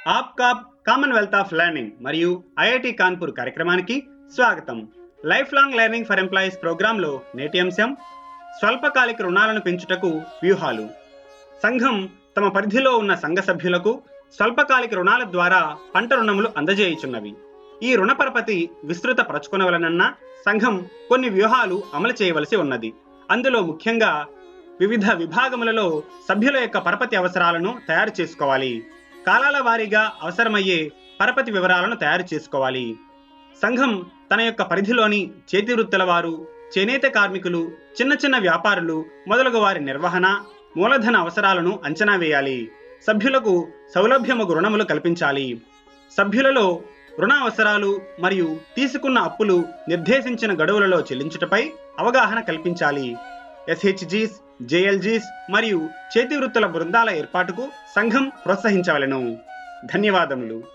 ఆప్కా Commonwealth of learning మరియు IIT Kanpur కార్యక్రమానికి స్వాగతం life long learning for employees ప్రోగ్రాంలో నేటి అంశం స్వల్పకాలిక రుణాలను పెంచుటకు వ్యూహాలు సంఘం తమ పరిధిలో ఉన్న సంఘ సభ్యులకు స్వల్పకాలిక రుణాల ద్వారా పంట రుణములు అందజేయుచున్నవి ఈ రుణ పరపతి విస్తృత పరచుకునవలనన్న సంఘం కొన్ని వ్యూహాలు అమలు చేయవలసి ఉన్నది అందులో ముఖ్యంగా వివిధ విభాగములలో సభ్యుల యొక్క పరపతి అవసరాలను తయారు చేసుకోవాలి కాలాల వారీగా అవసరమయ్యే పరపతి వివరాలను తయారు చేసుకోవాలి సంఘం తన యొక్క పరిధిలోని చేతి వృత్తుల వారు చేనేత కార్మికులు చిన్న చిన్న వ్యాపారులు మొదలగు వారి నిర్వహణ మూలధన అవసరాలను అంచనా వేయాలి సభ్యులకు సౌలభ్యము రుణములు కల్పించాలి సభ్యులలో రుణ అవసరాలు మరియు తీసుకున్న అప్పులు నిర్దేశించిన గడువులలో చెల్లించుటపై అవగాహన కల్పించాలి ఎస్హెచ్జీస్ జేఎల్జీస్ మరియు చేతి వృత్తుల బృందాల ఏర్పాటుకు సంఘం ప్రోత్సహించవలెను ధన్యవాదములు